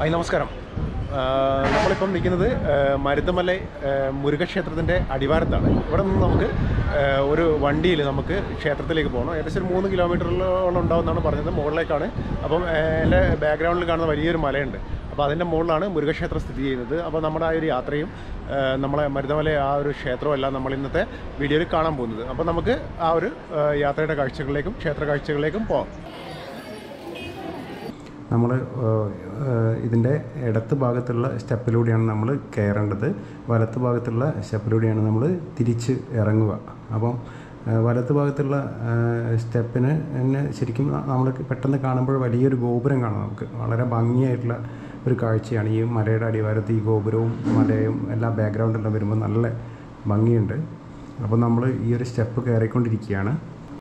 hi നമസ്കാരം ആ, നമ്മളിപ്പം നിൽക്കുന്നത് ആ, മരുതമല ആ, മുരുകക്ഷേത്രത്തിൻ്റെ അടിവാരത്താണ് ഇവിടെ നിന്ന് നമുക്ക് ആ, ഒരു വണ്ടിയിൽ നമുക്ക് ക്ഷേത്രത്തിലേക്ക് പോകണം ഏകദേശം ഒരു മൂന്ന് കിലോമീറ്ററിലോളം ഉണ്ടാവുമെന്നാണ് പറഞ്ഞത് മുകളിലേക്കാണ് അപ്പം ആ, എൻ്റെ ബാക്ക്ഗ്രൗണ്ടിൽ കാണുന്ന വലിയൊരു മലയുണ്ട് അപ്പോൾ അതിൻ്റെ മുകളിലാണ് മുരുകക്ഷേത്രം സ്ഥിതി ചെയ്യുന്നത് അപ്പോൾ നമ്മുടെ ആ ഒരു യാത്രയും ആ, നമ്മളെ മരുതമല ആ ഒരു ക്ഷേത്രവും എല്ലാം നമ്മൾ ഇന്നത്തെ വീഡിയോയിൽ കാണാൻ പോകുന്നത് അപ്പോൾ നമുക്ക് ആ ഒരു ആ, യാത്രയുടെ കാഴ്ചകളിലേക്കും ക്ഷേത്ര കാഴ്ചകളിലേക്കും പോകാം നമ്മൾ ഇതിൻ്റെ ഇടത്ത് ഭാഗത്തുള്ള സ്റ്റെപ്പിലൂടെയാണ് നമ്മൾ കയറേണ്ടത് വലത്ത് ഭാഗത്തുള്ള സ്റ്റെപ്പിലൂടെയാണ് നമ്മൾ തിരിച്ച് ഇറങ്ങുക അപ്പം ഏഹ്, വലത്ത് ഭാഗത്തുള്ള ഏഹ്, സ്റ്റെപ്പിന് തന്നെ ശരിക്കും നമ്മൾ പെട്ടെന്ന് കാണുമ്പോൾ വലിയൊരു ഗോപുരം കാണാം നമുക്ക് വളരെ ഭംഗിയായിട്ടുള്ള ഒരു കാഴ്ചയാണ് ഈ മലയുടെ അടിവാരത്ത് ഈ ഗോപുരവും മലയും എല്ലാ ബാക്ക്ഗ്രൗണ്ടെല്ലാം വരുമ്പോൾ നല്ല ഭംഗിയുണ്ട് അപ്പോൾ നമ്മൾ ഈ ഒരു സ്റ്റെപ്പ് കയറിക്കൊണ്ടിരിക്കുകയാണ്